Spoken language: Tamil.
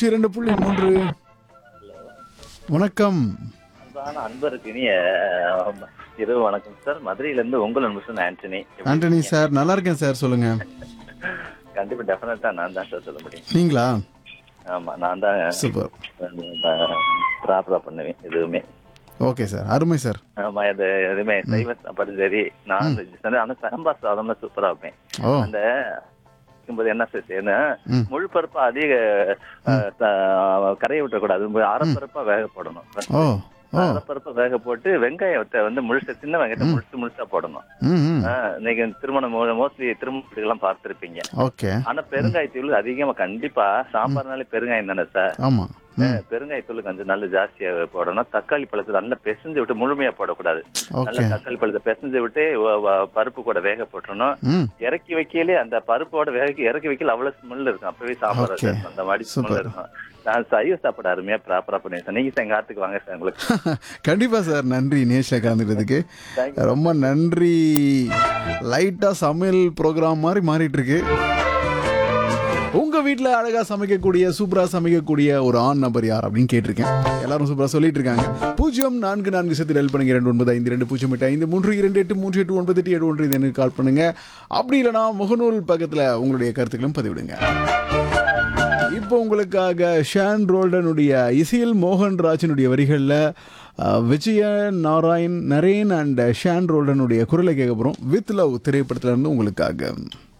இரண்டு புள்ளி மூன்று வணக்கம் அன்பான அன்பருக்கு இனிய அஹ், இரவு வணக்கம் சார் மதுரையிலேருந்து உங்கள் அன்பு ஆண்டனி எப்படி ஆண்டனி இருக்கீங்க? சார் நல்லா இருக்கேன் சார் சொல்லுங்க கண்டிப்பா டெஃபினட்டா நான் தான் சார் சொல்ல முடியும் நீங்களா ஆமா நான் தான் சூப்பர் ப்ராப்பரா பண்ணுவேன் எதுவுமே ஓகே சார் அருமை சார் ஆமா இது எதுவுமே சைவ சாப்பாடு சரி நான் ஆனா சாம்பார் சாதம்னா சூப்பரா வைப்பேன் ஓ அந்த வைக்கும்போது என்ன சார் செய்யணும் ம். முழு பருப்பா அதிக அஹ், த- கரையை விட்டுறக்கூடாது அரைப்பருப்பா வேக போடணும் ஓ ஓ அரைப்பருப்பா வேக போட்டு வெங்காயத்தை வந்து முழுசா சின்ன வெங்காயத்தை முழுசு முழுசா போடணும் ம் ம் ஆ, இன்னைக்கு திருமணம் மோஸ்ட்லி திருமணத்துக்கெல்லாம் பார்த்திருப்பீங்க ஓகே ஆனா பெருங்காயத்தூள் அதிகமா கண்டிப்பா சாம்பார்னாலே பெருங்காயம் தானே சார் ஆமாம் ம் பெருங்காயத்தூள் கொஞ்சம் நல்ல ஜாஸ்தியா போடணும் தக்காளி பழத்தை நல்லா பிசைஞ்சு விட்டு முழுமையா போடக்கூடாது நல்ல ஓகே தக்காளி பழத்தை பிசைஞ்சு விட்டு வ- வ- பருப்பு கூட வேக போட்டுறணும் ம் இறக்கி வைக்கலே அந்த பருப்போட வேக இறக்கி வைக்கல அவ்வளவு ஸ்மெல் இருக்கும் அப்பவே சாம்பார் Okay. இருக்கும். அந்த மாதிரி Super. ஸ்மெல் இருக்கும் நான் சைவ சாப்பாடு அருமையா ப்ராப்பரா பண்ணிடுறேன் சார் நீங்க எங்க ஆத்துக்கு வாங்க சார் உங்களுக்கு கண்டிப்பா சார் நன்றி நேஷில் கலந்துக்கிறதுக்கு Thank you. ரொம்ப நன்றி லைட்டா சமையல் ப்ரோக்ராம் மாதிரி மாறிட்டு இருக்கு உங்க வீட்ல அழகா சமைக்கக்கூடிய சூப்பரா சமைக்கக்கூடிய ஒரு ஆண் நபர் யார் அப்படின்னு கேட்டிருக்கேன் எல்லாரும் சூப்பரா சொல்லிட்டு இருக்காங்க பூஜ்ஜியம் நான்கு நான்கு சத்து டெல் பண்ணுங்க இரண்டு ஒன்பது ஐந்து ரெண்டு பூஜ்ஜியம் எட்டு ஐந்து மூன்று இரண்டு எட்டு மூன்று எட்டு ஒன்பது எட்டு ஏழு ஒன்று இது எனக்கு கால் பண்ணுங்க அப்படி இல்லைனா முகநூல் பக்கத்துல உங்களுடைய கருத்துக்களும் பதிவிடுங்க இப்போ உங்களுக்காக ஷான் ரோல்டனுடைய இசையில் மோகன்ராஜனுடைய வரிகளில் விஜய நாராயண் நரேன் அண்ட் ஷான் ரோல்டனுடைய குரலை கேட்க போகிறோம் வித் லவ் திரைப்படத்துல இருந்து உங்களுக்காக